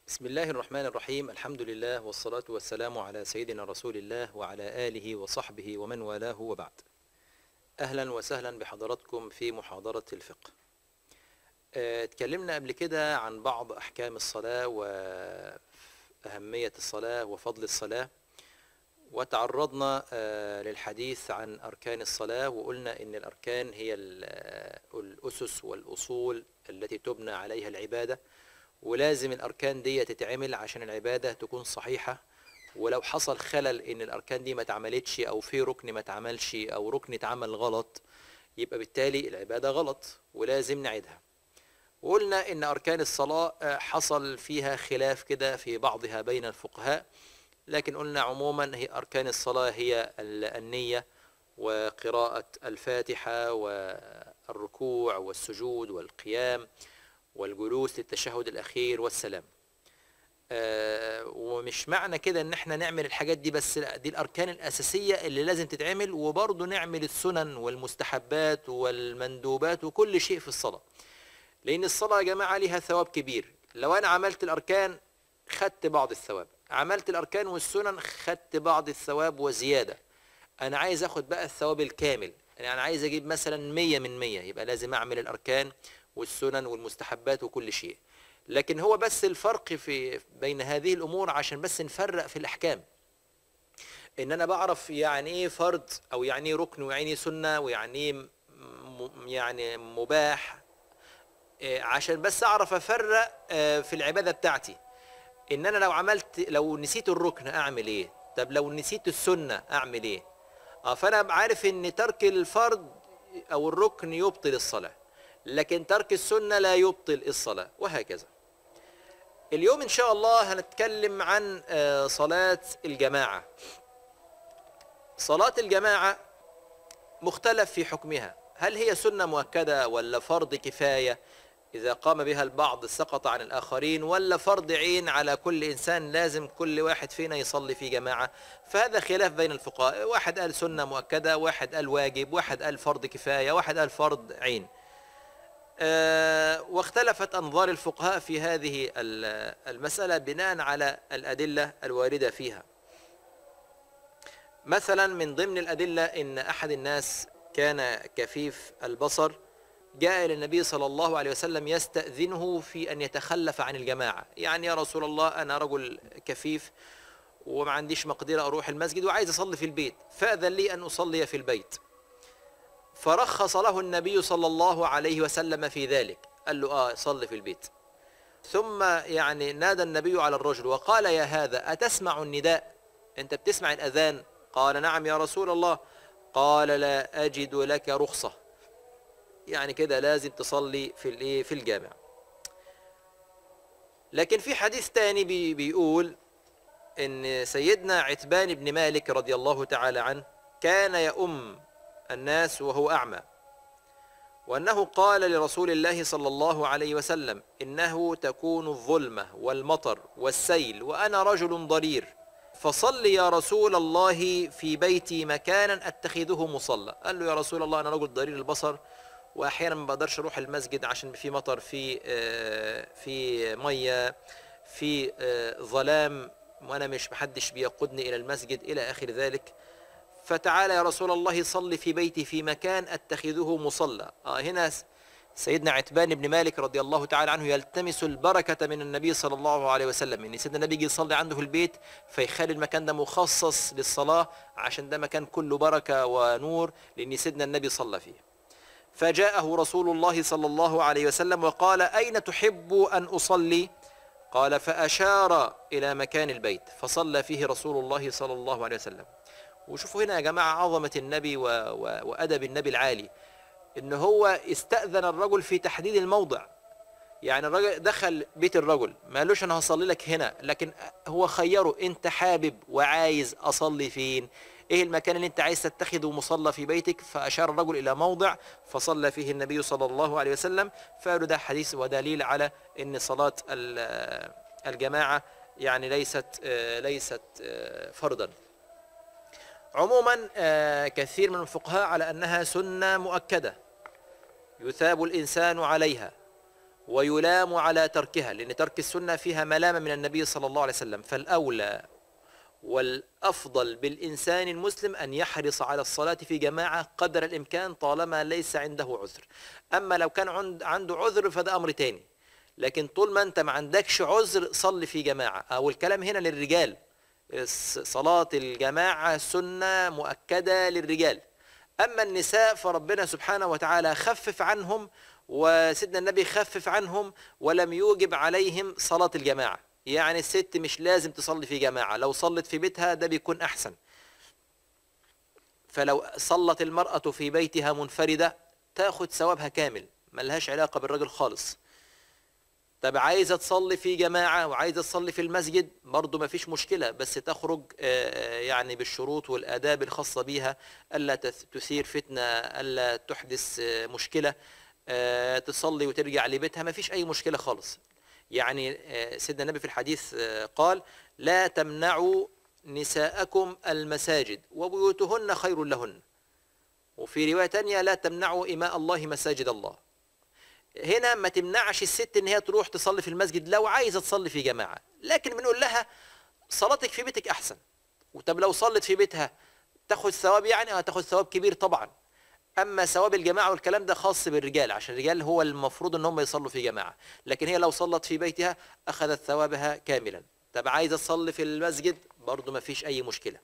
بسم الله الرحمن الرحيم الحمد لله والصلاة والسلام على سيدنا رسول الله وعلى آله وصحبه ومن والاه وبعد أهلا وسهلا بحضراتكم في محاضرة الفقه آه، اتكلمنا قبل كده عن بعض أحكام الصلاة وأهمية الصلاة وفضل الصلاة وتعرضنا آه، للحديث عن أركان الصلاة وقلنا إن الأركان هي ال- آه، الأسس والأصول التي تبنى عليها العبادة ولازم الأركان دي تتعمل عشان العبادة تكون صحيحة ولو حصل خلل إن الأركان دي ما اتعملتش أو في ركن ما اتعملش أو ركن اتعمل غلط يبقى بالتالي العبادة غلط ولازم نعيدها وقلنا إن أركان الصلاة آه، حصل فيها خلاف كده في بعضها بين الفقهاء لكن قلنا عموما هي أركان الصلاة هي ال- النية وقراءة الفاتحة والركوع والسجود والقيام والجلوس للتشهد الأخير والسلام آه، ومش معنى كده ان احنا نعمل الحاجات دي بس لا دي الاركان الاساسيه اللي لازم تتعمل وبرضه نعمل السنن والمستحبات والمندوبات وكل شيء في الصلاه لان الصلاه يا جماعه ليها ثواب كبير لو انا عملت الاركان خدت بعض الثواب عملت الاركان والسنن خدت بعض الثواب وزياده انا عايز اخد بقى الثواب الكامل يعني انا عايز اجيب مثلا مية من مية يبقى لازم اعمل الاركان والسنن والمستحبات وكل شيء لكن هو بس الفرق في بين هذه الامور عشان بس نفرق في الاحكام ان انا بعرف يعني ايه فرض او يعني ايه ركن ويعني ايه سنه ويعني ايه م- م- يعني مباح إيه، عشان بس اعرف افرق آه، في العباده بتاعتي ان انا لو عملت لو نسيت الركن اعمل ايه طب لو نسيت السنه اعمل ايه اه فانا عارف ان ترك الفرض او الركن يبطل الصلاه لكن ترك السنه لا يبطل الصلاه وهكذا اليوم ان شاء الله هنتكلم عن آه، صلاه الجماعه صلاه الجماعه مختلف في حكمها هل هي سنه مؤكده ولا فرض كفايه اذا قام بها البعض سقط عن الاخرين ولا فرض عين على كل انسان لازم كل واحد فينا يصلي في جماعه فهذا خلاف بين الفقهاء واحد قال سنه مؤكده واحد قال واجب واحد قال فرض كفايه واحد قال فرض عين آه، واختلفت انظار الفقهاء في هذه ال- المساله بناء على الادله الوارده فيها مثلا من ضمن الادله ان احد الناس كان كفيف البصر جاء الى النبي صلى الله عليه وسلم يستاذنه في ان يتخلف عن الجماعه يعني يا رسول الله انا رجل كفيف وما عنديش مقدره اروح المسجد وعايز اصلي في البيت فاذن لي ان اصلي في البيت فرخص له النبي صلى الله عليه وسلم في ذلك قال له اه صلي في البيت ثم يعني نادى النبي على الرجل وقال يا هذا أتسمع النداء أنت بتسمع الأذان قال نعم يا رسول الله قال لا أجد لك رخصة يعني كده لازم تصلي في الايه في الجامع لكن في حديث تاني بي بيقول ان سيدنا عتبان بن مالك رضي الله تعالى عنه كان يؤم الناس وهو اعمى وانه قال لرسول الله صلى الله عليه وسلم انه تكون الظلمه والمطر والسيل وانا رجل ضرير فصل يا رسول الله في بيتي مكانا اتخذه مصلى قال له يا رسول الله انا رجل ضرير البصر واحيانا ما بقدرش اروح المسجد عشان في مطر في آه، في ميه في آه، ظلام وانا مش محدش بيقودني الى المسجد الى اخر ذلك فتعالى يا رسول الله صل في بيتي في مكان اتخذه مصلى آه هنا س- سيدنا عتبان بن مالك رضي الله تعالى عنه يلتمس البركة من النبي صلى الله عليه وسلم ان سيدنا النبي يجي يصلي عنده في البيت فيخلي المكان ده مخصص للصلاة عشان ده مكان كله بركة ونور لان سيدنا النبي صلى فيه فجاءه رسول الله صلى الله عليه وسلم وقال أين تحب أن أصلي قال فأشار إلى مكان البيت فصلى فيه رسول الله صلى الله عليه وسلم وشوفوا هنا يا جماعة عظمة النبي و... و... وأدب النبي العالي إن هو استأذن الرجل في تحديد الموضع يعني الرجل دخل بيت الرجل ما قالوش انا هصلي لك هنا لكن هو خيره انت حابب وعايز اصلي فين ايه المكان اللي انت عايز تتخذه مصلى في بيتك فاشار الرجل الى موضع فصلى فيه النبي صلى الله عليه وسلم فقالوا ده حديث ودليل على ان صلاة ال- الجماعة يعني ليست آه، ليست آه، فرضا عموما آه، كثير من الفقهاء على انها سنة مؤكدة يثاب الانسان عليها ويلام على تركها لأن ترك السنة فيها ملامة من النبي صلى الله عليه وسلم فالأولى والأفضل بالإنسان المسلم أن يحرص على الصلاة في جماعة قدر الإمكان طالما ليس عنده عذر أما لو كان عند- عنده عذر فده أمر تاني لكن طول ما أنت ما عندكش عذر صلي في جماعة أو الكلام هنا للرجال الص- صلاة الجماعة سنة مؤكدة للرجال أما النساء فربنا سبحانه وتعالى خفف عنهم وسيدنا النبي خفف عنهم ولم يوجب عليهم صلاة الجماعة يعني الست مش لازم تصلي في جماعة لو صلت في بيتها ده بيكون أحسن فلو صلت المرأة في بيتها منفردة تاخد ثوابها كامل ملهاش علاقة بالرجل خالص طب عايزة تصلي في جماعة وعايزة تصلي في المسجد برضو ما فيش مشكلة بس تخرج آه، يعني بالشروط والآداب الخاصة بيها ألا تث- تثير فتنة ألا تحدث آه، مشكلة آه، تصلي وترجع لبيتها ما فيش أي مشكلة خالص يعني آه، سيدنا النبي في الحديث آه، قال لا تمنعوا نساءكم المساجد وبيوتهن خير لهن وفي رواية تانية لا تمنعوا إماء الله مساجد الله هنا ما تمنعش الست ان هي تروح تصلي في المسجد لو عايزه تصلي في جماعه لكن بنقول لها صلاتك في بيتك احسن وطب لو صلت في بيتها تاخد ثواب يعني اه تاخد ثواب كبير طبعا اما ثواب الجماعه والكلام ده خاص بالرجال عشان الرجال هو المفروض ان هم يصلوا في جماعه لكن هي لو صلت في بيتها اخذت ثوابها كاملا طب عايزه تصلي في المسجد برضه ما فيش اي مشكله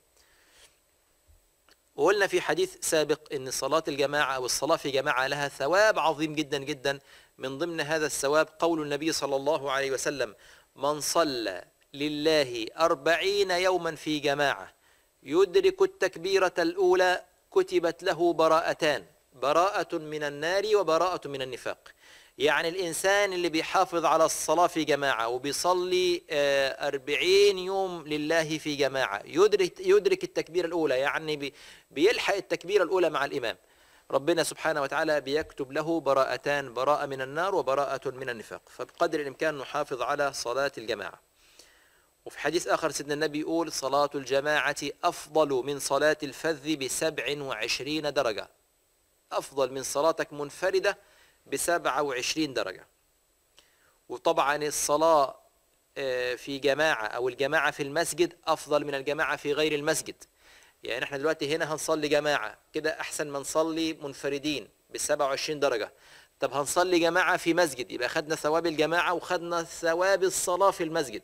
وقلنا في حديث سابق ان صلاة الجماعة او الصلاة في جماعة لها ثواب عظيم جدا جدا من ضمن هذا الثواب قول النبي صلى الله عليه وسلم من صلى لله أربعين يوما في جماعة يدرك التكبيرة الأولى كتبت له براءتان براءة من النار وبراءة من النفاق يعني الإنسان اللي بيحافظ على الصلاة في جماعة وبيصلي آه، أربعين يوم لله في جماعة يدرك, يدرك التكبيرة الأولى يعني بي- بيلحق التكبيرة الأولى مع الإمام ربنا سبحانه وتعالى بيكتب له براءتان براءة من النار وبراءة من النفاق فبقدر الإمكان نحافظ على صلاة الجماعة وفي حديث آخر سيدنا النبي يقول صلاة الجماعة أفضل من صلاة الفذ بسبع وعشرين درجة أفضل من صلاتك منفردة بسبعة وعشرين درجة وطبعا الصلاة آه، في جماعة أو الجماعة في المسجد أفضل من الجماعة في غير المسجد يعني احنا دلوقتي هنا هنصلي جماعة كده أحسن ما نصلي منفردين بالسبعة وعشرين درجة طب هنصلي جماعة في مسجد يبقى خدنا ثواب الجماعة وخدنا ثواب الصلاة في المسجد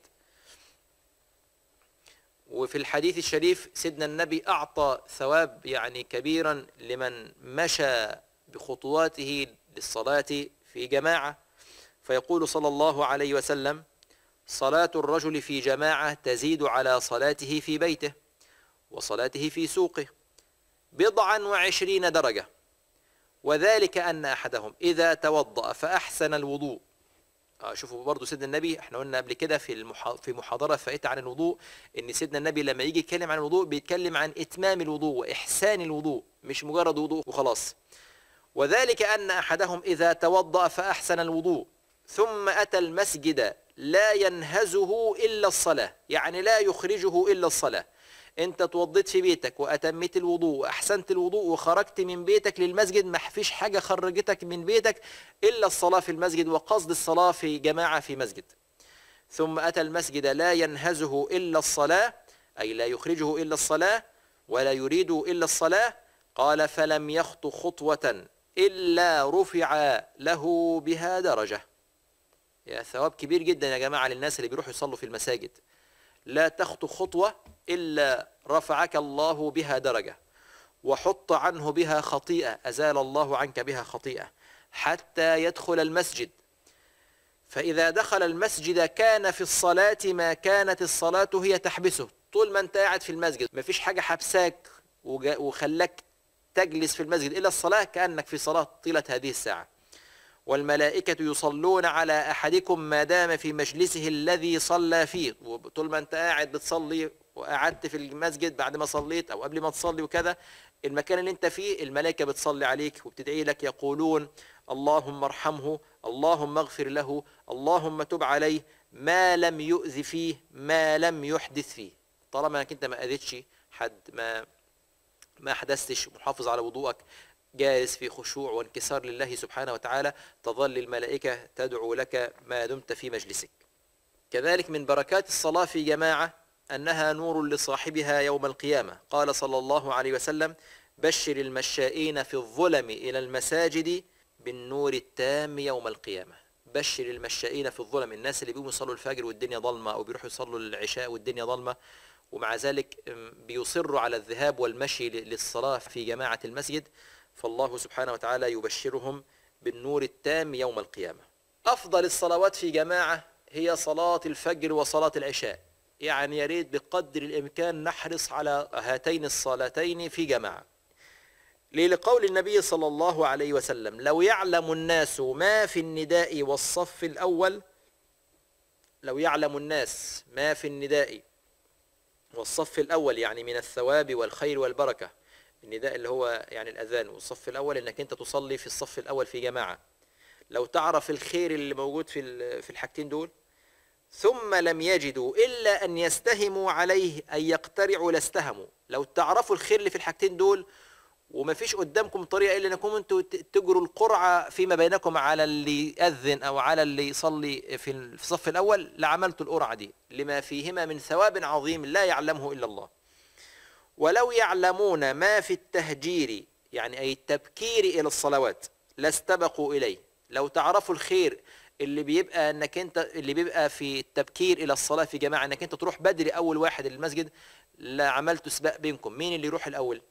وفي الحديث الشريف سيدنا النبي أعطى ثواب يعني كبيرا لمن مشى بخطواته للصلاة في جماعة فيقول صلى الله عليه وسلم صلاة الرجل في جماعة تزيد على صلاته في بيته وصلاته في سوقه بضعا وعشرين درجة وذلك أن أحدهم إذا توضأ فأحسن الوضوء آه، شوفوا برضو سيدنا النبي احنا قلنا قبل كده في المحا... في محاضره فائته عن الوضوء ان سيدنا النبي لما يجي يتكلم عن الوضوء بيتكلم عن اتمام الوضوء واحسان الوضوء مش مجرد وضوء وخلاص وذلك ان احدهم اذا توضا فاحسن الوضوء ثم اتى المسجد لا ينهزه الا الصلاه يعني لا يخرجه الا الصلاه انت توضيت في بيتك واتميت الوضوء واحسنت الوضوء وخرجت من بيتك للمسجد ما فيش حاجه خرجتك من بيتك الا الصلاه في المسجد وقصد الصلاه في جماعه في مسجد ثم اتى المسجد لا ينهزه الا الصلاه اي لا يخرجه الا الصلاه ولا يريد الا الصلاه قال فلم يخط خطوه الا رفع له بها درجه يا ثواب كبير جدا يا جماعه للناس اللي بيروحوا يصلوا في المساجد لا تخطو خطوة إلا رفعك الله بها درجة وحط عنه بها خطيئة أزال الله عنك بها خطيئة حتى يدخل المسجد فإذا دخل المسجد كان في الصلاة ما كانت الصلاة هي تحبسه طول ما أنت قاعد في المسجد ما فيش حاجة حبساك وجا- وخلاك تجلس في المسجد إلا الصلاة كأنك في صلاة طيلة هذه الساعة والملائكة يصلون على أحدكم ما دام في مجلسه الذي صلى فيه طول ما أنت قاعد بتصلي وقعدت في المسجد بعد ما صليت أو قبل ما تصلي وكذا المكان اللي أنت فيه الملائكة بتصلي عليك وبتدعي لك يقولون اللهم ارحمه اللهم اغفر له اللهم تب عليه ما لم يؤذ فيه ما لم يحدث فيه طالما انك انت ما اذيتش حد ما ما حدثتش محافظ على وضوءك جالس في خشوع وانكسار لله سبحانه وتعالى تظل الملائكة تدعو لك ما دمت في مجلسك كذلك من بركات الصلاة في جماعة أنها نور لصاحبها يوم القيامة قال صلى الله عليه وسلم بشر المشائين في الظلم إلى المساجد بالنور التام يوم القيامة بشر المشائين في الظلم الناس اللي بيقوموا يصلوا الفجر والدنيا ضلمة أو بيروحوا يصلوا العشاء والدنيا ضلمة ومع ذلك بيصروا على الذهاب والمشي للصلاة في جماعة المسجد فالله سبحانه وتعالى يبشرهم بالنور التام يوم القيامة أفضل الصلوات في جماعة هي صلاة الفجر وصلاة العشاء يعني يا ريت بقدر الإمكان نحرص على هاتين الصلاتين في جماعة ليه لقول النبي صلى الله عليه وسلم لو يعلم الناس ما في النداء والصف الأول لو يعلم الناس ما في النداء والصف الأول يعني من الثواب والخير والبركة النداء اللي هو يعني الأذان والصف الأول إنك أنت تصلي في الصف الأول في جماعة لو تعرف الخير اللي موجود في في الحاجتين دول ثم لم يجدوا إلا أن يستهموا عليه أن يقترعوا لاستهموا لو تعرفوا الخير اللي في الحاجتين دول وما فيش قدامكم طريقة إلا أنكم أنتوا تجروا القرعة فيما بينكم على اللي يأذن أو على اللي يصلي في الصف الأول لعملتوا القرعة دي لما فيهما من ثواب عظيم لا يعلمه إلا الله ولو يعلمون ما في التهجير يعني أي التبكير إلى الصلوات لاستبقوا إليه لو تعرفوا الخير اللي بيبقى انك انت اللي بيبقى في التبكير الى الصلاه في جماعه انك انت تروح بدري اول واحد للمسجد لعملتوا سباق بينكم مين اللي يروح الاول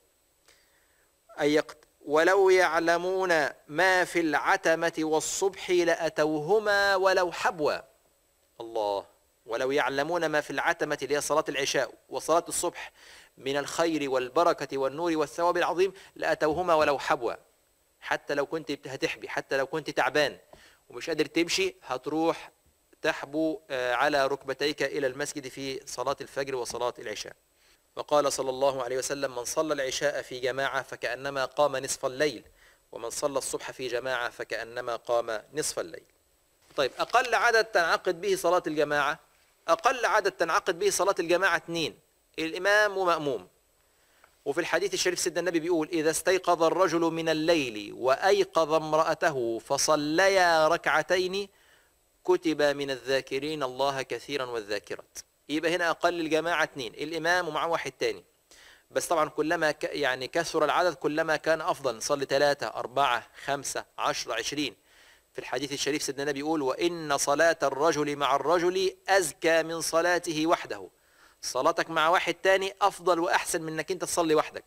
أي يقت ولو يعلمون ما في العتمة والصبح لأتوهما ولو حبوا الله ولو يعلمون ما في العتمة اللي هي صلاة العشاء وصلاة الصبح من الخير والبركة والنور والثواب العظيم لأتوهما ولو حبوا حتى لو كنت هتحبي حتى لو كنت تعبان ومش قادر تمشي هتروح تحبو على ركبتيك إلى المسجد في صلاة الفجر وصلاة العشاء وقال صلى الله عليه وسلم من صلى العشاء في جماعة فكأنما قام نصف الليل ومن صلى الصبح في جماعة فكأنما قام نصف الليل طيب أقل عدد تنعقد به صلاة الجماعة أقل عدد تنعقد به صلاة الجماعة اثنين الإمام ومأموم وفي الحديث الشريف سيدنا النبي بيقول إذا استيقظ الرجل من الليل وأيقظ امرأته فصليا ركعتين كتب من الذاكرين الله كثيرا والذاكرات يبقى هنا أقل الجماعة اثنين الإمام ومعه واحد تاني بس طبعا كلما ك يعني كثر العدد كلما كان أفضل نصلي ثلاثة أربعة خمسة عشرة عشرين في الحديث الشريف سيدنا النبي يقول وإن صلاة الرجل مع الرجل أزكى من صلاته وحده صلاتك مع واحد تاني أفضل وأحسن من أنك أنت تصلي وحدك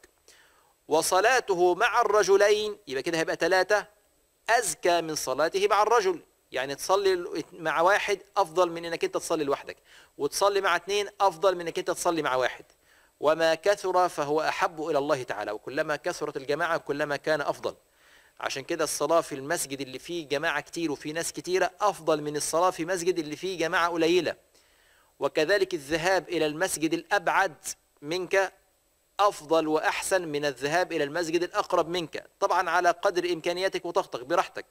وصلاته مع الرجلين يبقى كده هيبقى ثلاثة أزكى من صلاته مع الرجل يعني تصلي مع واحد افضل من انك انت تصلي لوحدك وتصلي مع اثنين افضل من انك انت تصلي مع واحد وما كثر فهو احب الى الله تعالى وكلما كثرت الجماعه كلما كان افضل عشان كده الصلاه في المسجد اللي فيه جماعه كتير وفيه ناس كتيره افضل من الصلاه في مسجد اللي فيه جماعه قليله وكذلك الذهاب الى المسجد الابعد منك افضل واحسن من الذهاب الى المسجد الاقرب منك طبعا على قدر امكانياتك وطاقتك براحتك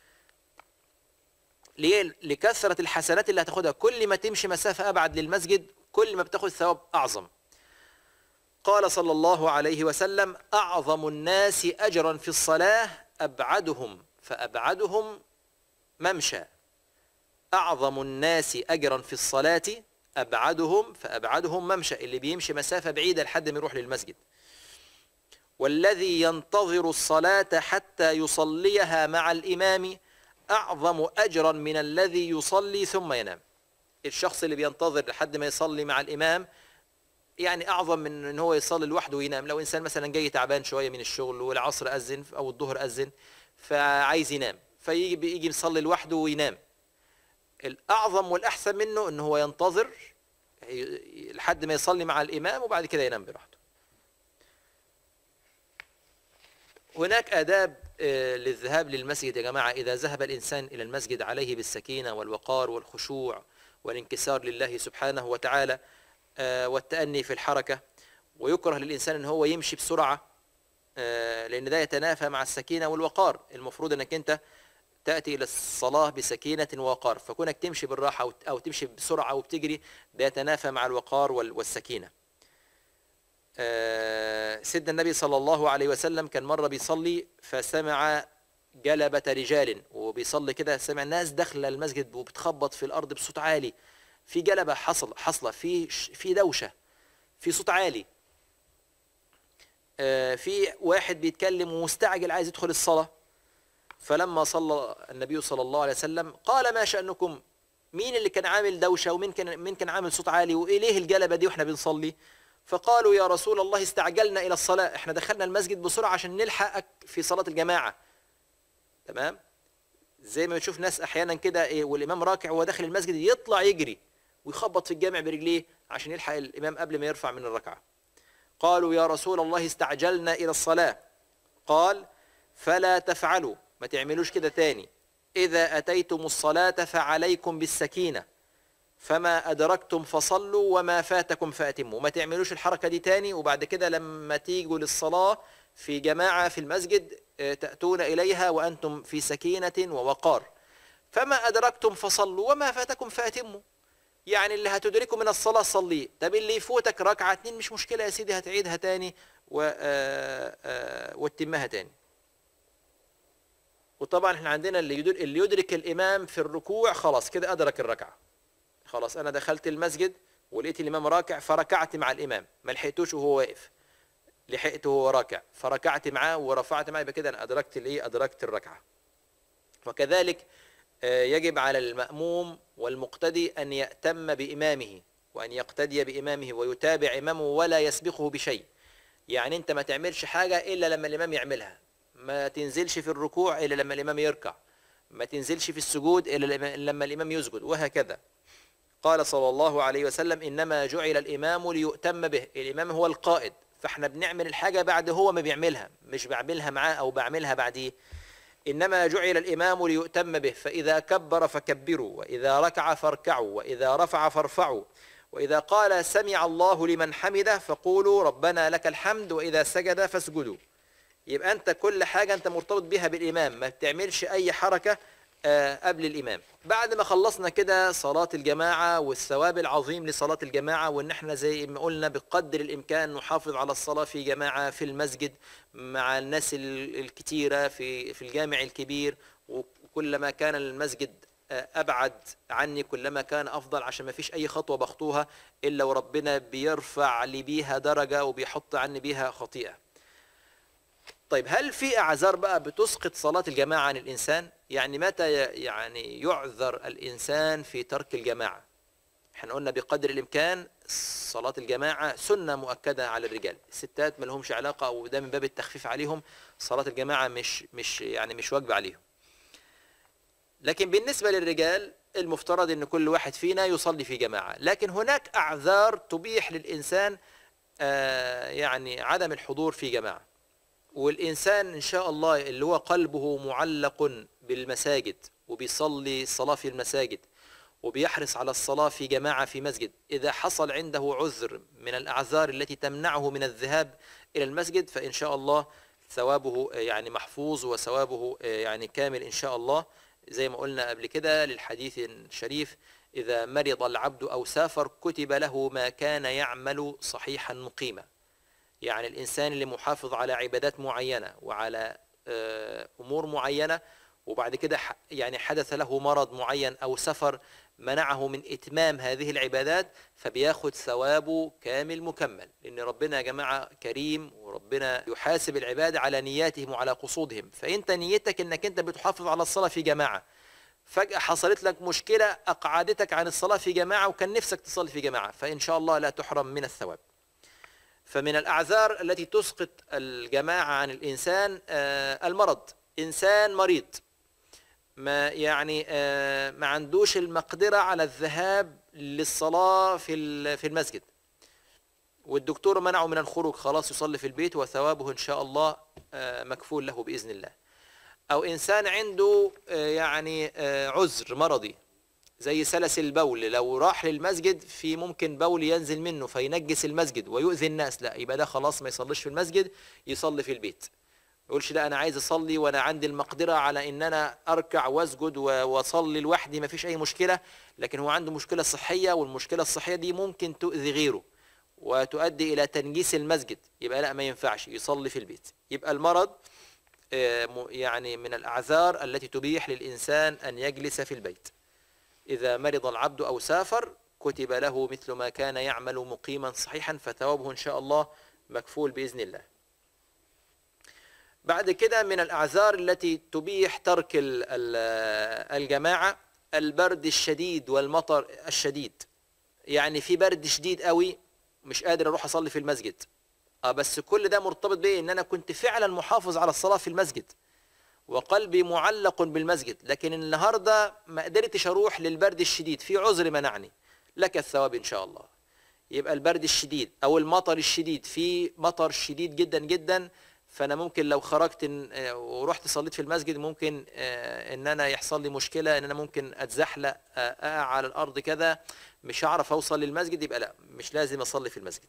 ليه؟ لكثرة الحسنات اللي هتاخدها كل ما تمشي مسافة أبعد للمسجد كل ما بتاخد ثواب أعظم قال صلى الله عليه وسلم أعظم الناس أجرا في الصلاة أبعدهم فأبعدهم ممشى أعظم الناس أجرا في الصلاة أبعدهم فأبعدهم ممشى اللي بيمشي مسافة بعيدة لحد ما يروح للمسجد والذي ينتظر الصلاة حتى يصليها مع الإمام أعظم أجرا من الذي يصلي ثم ينام الشخص اللي بينتظر لحد ما يصلي مع الإمام يعني أعظم من أن هو يصلي لوحده وينام لو إنسان مثلا جاي تعبان شوية من الشغل والعصر أذن أو الظهر أذن فعايز ينام فيجي يجي يصلي لوحده وينام الأعظم والأحسن منه أن هو ينتظر لحد ما يصلي مع الإمام وبعد كده ينام براحته هناك آداب للذهاب للمسجد يا جماعة إذا ذهب الإنسان إلى المسجد عليه بالسكينة والوقار والخشوع والانكسار لله سبحانه وتعالى والتأني في الحركة ويكره للإنسان أن هو يمشي بسرعة لأن ده يتنافى مع السكينة والوقار المفروض أنك أنت تأتي إلى الصلاة بسكينة ووقار فكونك تمشي بالراحة أو تمشي بسرعة وبتجري ده يتنافى مع الوقار والسكينة آه، سيدنا النبي صلى الله عليه وسلم كان مرة بيصلي فسمع جلبة رجال وبيصلي كده سمع ناس داخلة المسجد وبتخبط في الأرض بصوت عالي في جلبة حصل حصلة في ش- في دوشة في صوت عالي آه، في واحد بيتكلم ومستعجل عايز يدخل الصلاة فلما صلى النبي صلى الله عليه وسلم قال ما شأنكم مين اللي كان عامل دوشة ومين كان مين كان عامل صوت عالي وإيه ليه الجلبة دي واحنا بنصلي فقالوا يا رسول الله استعجلنا إلى الصلاة احنا دخلنا المسجد بسرعة عشان نلحقك في صلاة الجماعة تمام زي ما بنشوف ناس احيانا كده ايه والامام راكع وهو داخل المسجد يطلع يجري ويخبط في الجامع برجليه عشان يلحق الامام قبل ما يرفع من الركعه قالوا يا رسول الله استعجلنا الى الصلاه قال فلا تفعلوا ما تعملوش كده تاني اذا اتيتم الصلاه فعليكم بالسكينه فما ادركتم فصلوا وما فاتكم فاتموا ما تعملوش الحركه دي تاني وبعد كده لما تيجوا للصلاه في جماعه في المسجد آه، تاتون اليها وانتم في سكينه ووقار فما ادركتم فصلوا وما فاتكم فاتموا يعني اللي هتدركه من الصلاه صليه طب اللي يفوتك ركعه اتنين مش مشكله يا سيدي هتعيدها تاني و آه، آه، وتتمها تاني وطبعا احنا عندنا اللي يدرك, اللي يدرك الامام في الركوع خلاص كده ادرك الركعه خلاص انا دخلت المسجد ولقيت الامام راكع فركعت مع الامام ما لحقتوش وهو واقف لحقته وهو راكع فركعت معاه ورفعت معاه يبقى كده انا ادركت الايه ادركت الركعه وكذلك آه، يجب على المأموم والمقتدي أن يأتم بإمامه وأن يقتدي بإمامه ويتابع إمامه ولا يسبقه بشيء يعني أنت ما تعملش حاجة إلا لما الإمام يعملها ما تنزلش في الركوع إلا لما الإمام يركع ما تنزلش في السجود إلا لما- لما الإمام يسجد وهكذا قال صلى الله عليه وسلم إنما جعل الإمام ليؤتم به الإمام هو القائد فاحنا بنعمل الحاجة بعد هو ما بيعملها مش بعملها معاه أو بعملها بعديه إنما جعل الإمام ليؤتم به فإذا كبر فكبروا وإذا ركع فاركعوا وإذا رفع فارفعوا وإذا قال سمع الله لمن حمده فقولوا ربنا لك الحمد وإذا سجد فاسجدوا يبقى أنت كل حاجة أنت مرتبط بها بالإمام ما بتعملش أي حركة آه، قبل الإمام بعد ما خلصنا كده صلاة الجماعة والثواب العظيم لصلاة الجماعة وإن احنا زي ما قلنا بقدر الإمكان نحافظ على الصلاة في جماعة في المسجد مع الناس ال- الكتيرة في في الجامع الكبير وكلما كان المسجد آه، أبعد عني كلما كان أفضل عشان ما فيش أي خطوة بخطوها إلا وربنا بيرفع لي بيها درجة وبيحط عني بيها خطيئة طيب هل في اعذار بقى بتسقط صلاه الجماعه عن الانسان يعني متى ي- يعني يعذر الانسان في ترك الجماعه احنا قلنا بقدر الامكان صلاه الجماعه سنه مؤكده على الرجال الستات ما لهمش علاقه او ده من باب التخفيف عليهم صلاه الجماعه مش مش يعني مش واجبه عليهم لكن بالنسبه للرجال المفترض ان كل واحد فينا يصلي في جماعه لكن هناك اعذار تبيح للانسان آه، يعني عدم الحضور في جماعه والإنسان إن شاء الله اللي هو قلبه معلق بالمساجد وبيصلي الصلاة في المساجد وبيحرص على الصلاة في جماعة في مسجد إذا حصل عنده عذر من الأعذار التي تمنعه من الذهاب إلى المسجد فإن شاء الله ثوابه آه، يعني محفوظ وثوابه آه، يعني كامل إن شاء الله زي ما قلنا قبل كده للحديث الشريف إذا مرض العبد أو سافر كتب له ما كان يعمل صحيحا مقيما يعني الإنسان اللي محافظ على عبادات معينة وعلى آه، أمور معينة وبعد كده ح- يعني حدث له مرض معين أو سفر منعه من إتمام هذه العبادات فبياخد ثوابه كامل مكمل لأن ربنا يا جماعة كريم وربنا يحاسب العباد على نياتهم وعلى قصودهم فأنت نيتك أنك أنت بتحافظ على الصلاة في جماعة فجأة حصلت لك مشكلة أقعدتك عن الصلاة في جماعة وكان نفسك تصلي في جماعة فإن شاء الله لا تحرم من الثواب فمن الأعذار التي تسقط الجماعة عن الإنسان آه، المرض إنسان مريض ما يعني آه، ما عندوش المقدرة على الذهاب للصلاة في ال- في المسجد والدكتور منعه من الخروج خلاص يصلي في البيت وثوابه إن شاء الله آه، مكفول له بإذن الله أو إنسان عنده آه، يعني آه، عذر مرضي زي سلس البول لو راح للمسجد في ممكن بول ينزل منه فينجس المسجد ويؤذي الناس لا يبقى ده خلاص ما يصليش في المسجد يصلي في البيت ما يقولش لا انا عايز اصلي وانا عندي المقدره على ان انا اركع واسجد و- واصلي لوحدي ما فيش اي مشكله لكن هو عنده مشكله صحيه والمشكله الصحيه دي ممكن تؤذي غيره وتؤدي إلى تنجيس المسجد يبقى لا ما ينفعش يصلي في البيت يبقى المرض آه، م- يعني من الأعذار التي تبيح للإنسان أن يجلس في البيت إذا مرض العبد أو سافر كتب له مثل ما كان يعمل مقيما صحيحا فثوابه إن شاء الله مكفول بإذن الله بعد كده من الأعذار التي تبيح ترك ال- ال- الجماعة البرد الشديد والمطر الشديد يعني في برد شديد قوي مش قادر اروح اصلي في المسجد اه بس كل ده مرتبط بايه ان انا كنت فعلا محافظ على الصلاه في المسجد وقلبي معلق بالمسجد لكن النهارده ما قدرتش اروح للبرد الشديد في عذر منعني لك الثواب ان شاء الله يبقى البرد الشديد او المطر الشديد في مطر شديد جدا جدا فانا ممكن لو خرجت إن- آه، ورحت صليت في المسجد ممكن آه، ان انا يحصل لي مشكله ان انا ممكن اتزحلق آه، اقع على الارض كذا مش هعرف اوصل للمسجد يبقى لا مش لازم اصلي في المسجد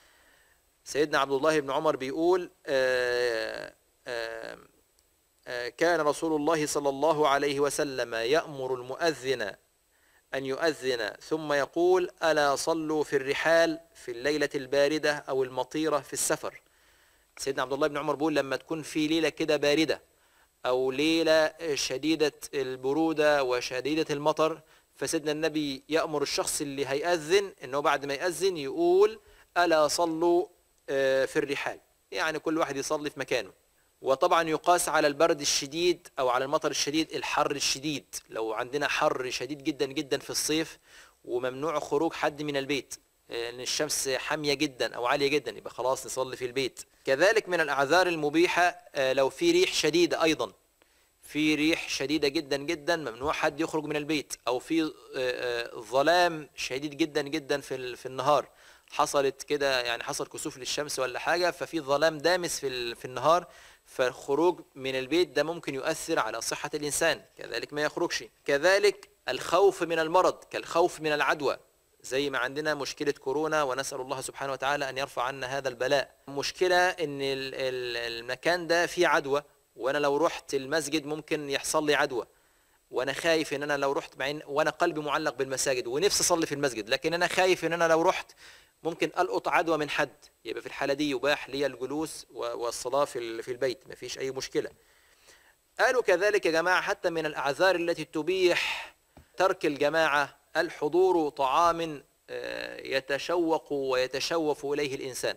سيدنا عبد الله بن عمر بيقول آه، آه، آه، كان رسول الله صلى الله عليه وسلم يأمر المؤذن أن يؤذن ثم يقول ألا صلوا في الرحال في الليلة الباردة أو المطيرة في السفر سيدنا عبد الله بن عمر بيقول لما تكون في ليلة كده باردة أو ليلة شديدة البرودة وشديدة المطر فسيدنا النبي يأمر الشخص اللي هيأذن أنه بعد ما يأذن يقول ألا صلوا آه، في الرحال يعني كل واحد يصلي في مكانه وطبعا يقاس على البرد الشديد او على المطر الشديد الحر الشديد لو عندنا حر شديد جدا جدا في الصيف وممنوع خروج حد من البيت آه، ان الشمس حاميه جدا او عاليه جدا يبقى خلاص نصلي في البيت كذلك من الاعذار المبيحه آه، لو في ريح شديده ايضا في ريح شديدة جدا جدا ممنوع حد يخرج من البيت أو في آه، آه، ظلام شديد جدا جدا في ال- في النهار حصلت كده يعني حصل كسوف للشمس ولا حاجة ففي ظلام دامس في ال- في النهار فالخروج من البيت ده ممكن يؤثر على صحة الإنسان كذلك ما يخرجش كذلك الخوف من المرض كالخوف من العدوى زي ما عندنا مشكلة كورونا ونسأل الله سبحانه وتعالى أن يرفع عنا هذا البلاء مشكلة أن ال- ال- المكان ده فيه عدوى وأنا لو رحت المسجد ممكن يحصل لي عدوى وانا خايف ان انا لو رحت مع إن وانا قلبي معلق بالمساجد ونفسي اصلي في المسجد لكن انا خايف ان انا لو رحت ممكن القط عدوى من حد يبقى في الحاله دي يباح لي الجلوس و- والصلاه في ال- في البيت ما فيش اي مشكله قالوا كذلك يا جماعه حتى من الاعذار التي تبيح ترك الجماعه الحضور طعام آه، يتشوق ويتشوف اليه الانسان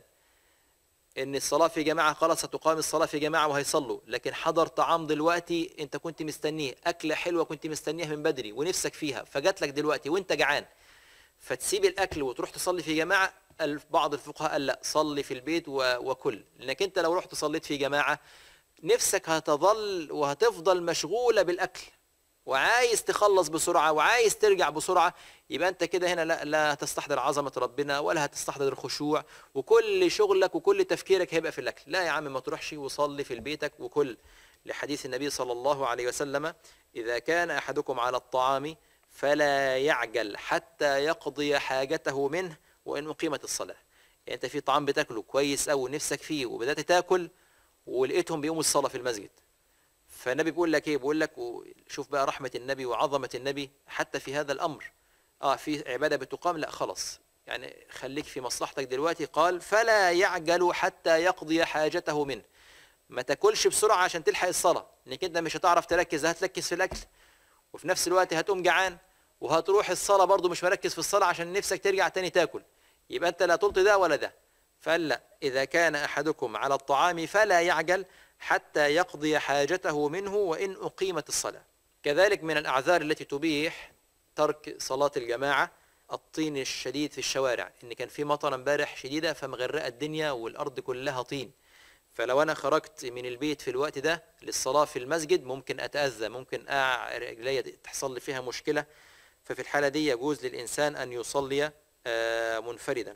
ان الصلاه في جماعه خلاص هتقام الصلاه في جماعه وهيصلوا لكن حضر طعام دلوقتي انت كنت مستنيه اكله حلوه كنت مستنيها من بدري ونفسك فيها فجات لك دلوقتي وانت جعان فتسيب الاكل وتروح تصلي في جماعه الف- بعض الفقهاء قال لا صلي في البيت و- وكل لانك انت لو رحت صليت في جماعه نفسك هتظل وهتفضل مشغوله بالاكل وعايز تخلص بسرعه وعايز ترجع بسرعه يبقى انت كده هنا لا لا هتستحضر عظمه ربنا ولا هتستحضر الخشوع وكل شغلك وكل تفكيرك هيبقى في الاكل لا يا عم ما تروحش وصلي في بيتك وكل لحديث النبي صلى الله عليه وسلم اذا كان احدكم على الطعام فلا يعجل حتى يقضي حاجته منه وان اقيمت الصلاه يعني انت في طعام بتاكله كويس قوي نفسك فيه وبدات تاكل ولقيتهم بيقوموا الصلاه في المسجد فالنبي بيقول لك ايه بيقول لك و- شوف بقى رحمه النبي وعظمه النبي حتى في هذا الامر اه في عباده بتقام لا خلاص يعني خليك في مصلحتك دلوقتي قال فلا يعجل حتى يقضي حاجته منه ما تاكلش بسرعه عشان تلحق الصلاه انك انت مش هتعرف تركز هتركز في الاكل وفي نفس الوقت هتقوم جعان وهتروح الصلاه برضو مش مركز في الصلاه عشان نفسك ترجع تاني تاكل يبقى انت لا طلت ده ولا ده فقال لا اذا كان احدكم على الطعام فلا يعجل حتى يقضي حاجته منه وان اقيمت الصلاه كذلك من الاعذار التي تبيح ترك صلاه الجماعه الطين الشديد في الشوارع ان كان في مطر امبارح شديده فمغرقه الدنيا والارض كلها طين فلو انا خرجت من البيت في الوقت ده للصلاه في المسجد ممكن اتاذى ممكن اقع رجلي تحصل لي فيها مشكله ففي الحاله دي يجوز للانسان ان يصلي آه، منفردا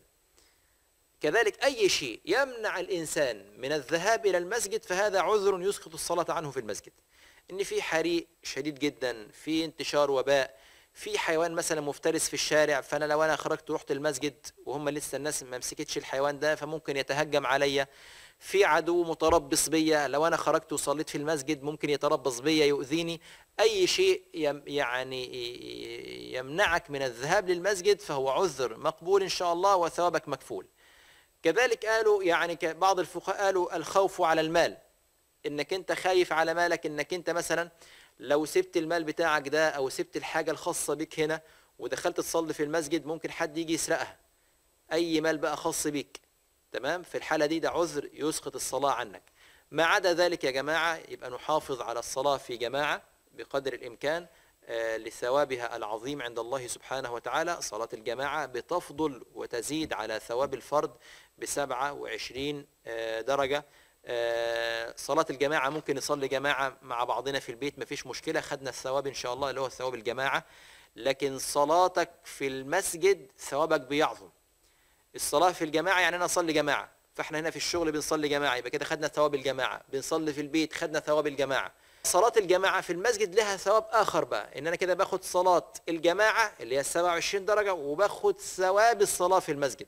كذلك اي شيء يمنع الانسان من الذهاب الى المسجد فهذا عذر يسقط الصلاه عنه في المسجد ان في حريق شديد جدا في انتشار وباء في حيوان مثلا مفترس في الشارع فانا لو انا خرجت ورحت المسجد وهم لسه الناس ما مسكتش الحيوان ده فممكن يتهجم عليا في عدو متربص بيا لو انا خرجت وصليت في المسجد ممكن يتربص بيا يؤذيني اي شيء يم يعني يمنعك من الذهاب للمسجد فهو عذر مقبول ان شاء الله وثوابك مكفول كذلك قالوا يعني ك- بعض الفقهاء قالوا الخوف على المال انك انت خايف على مالك انك انت مثلا لو سبت المال بتاعك ده او سبت الحاجة الخاصة بك هنا ودخلت تصلي في المسجد ممكن حد يجي يسرقها اي مال بقى خاص بيك تمام في الحالة دي ده عذر يسقط الصلاة عنك ما عدا ذلك يا جماعة يبقى نحافظ على الصلاة في جماعة بقدر الإمكان آه، لثوابها العظيم عند الله سبحانه وتعالى صلاة الجماعة بتفضل وتزيد على ثواب الفرد بسبعة وعشرين آه، درجة آه، صلاة الجماعة ممكن نصلي جماعة مع بعضنا في البيت مفيش مشكلة خدنا الثواب إن شاء الله اللي هو ثواب الجماعة لكن صلاتك في المسجد ثوابك بيعظم الصلاة في الجماعة يعني أنا أصلي جماعة فإحنا هنا في الشغل بنصلي جماعة يبقى كده خدنا ثواب الجماعة بنصلي في البيت خدنا ثواب الجماعة صلاة الجماعة في المسجد لها ثواب آخر بقى إن أنا كده باخد صلاة الجماعة اللي هي 27 درجة وباخد ثواب الصلاة في المسجد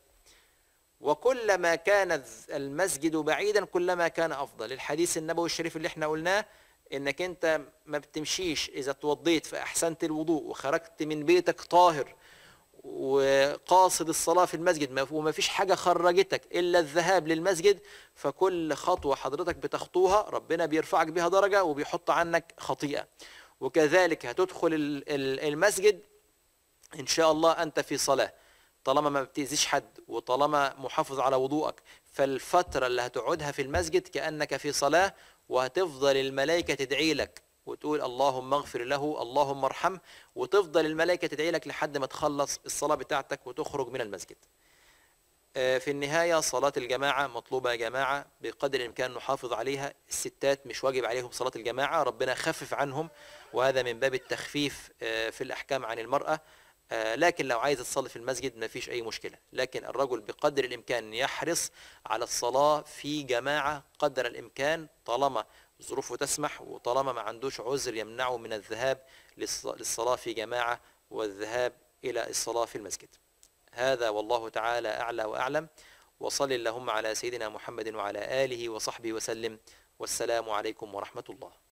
وكلما كان المسجد بعيدا كلما كان افضل الحديث النبوي الشريف اللي احنا قلناه انك انت ما بتمشيش اذا توضيت فاحسنت الوضوء وخرجت من بيتك طاهر وقاصد الصلاة في المسجد ما- وما فيش حاجة خرجتك إلا الذهاب للمسجد فكل خطوة حضرتك بتخطوها ربنا بيرفعك بها درجة وبيحط عنك خطيئة وكذلك هتدخل ال- ال- المسجد ان شاء الله انت في صلاه طالما ما بتاذيش حد وطالما محافظ على وضوءك فالفتره اللي هتقعدها في المسجد كانك في صلاه وهتفضل الملائكه تدعي لك وتقول اللهم اغفر له اللهم ارحمه وتفضل الملائكه تدعي لك لحد ما تخلص الصلاه بتاعتك وتخرج من المسجد آه، في النهاية صلاة الجماعة مطلوبة يا جماعة بقدر الإمكان نحافظ عليها الستات مش واجب عليهم صلاة الجماعة ربنا خفف عنهم وهذا من باب التخفيف آه، في الأحكام عن المرأة آه، لكن لو عايز تصلي في المسجد ما فيش أي مشكلة لكن الرجل بقدر الإمكان يحرص على الصلاة في جماعة قدر الإمكان طالما ظروفه تسمح وطالما ما عندوش عذر يمنعه من الذهاب للص- للصلاة في جماعة والذهاب إلى الصلاة في المسجد هذا والله تعالى أعلى وأعلم وصل اللهم على سيدنا محمد وعلى آله وصحبه وسلم والسلام عليكم ورحمة الله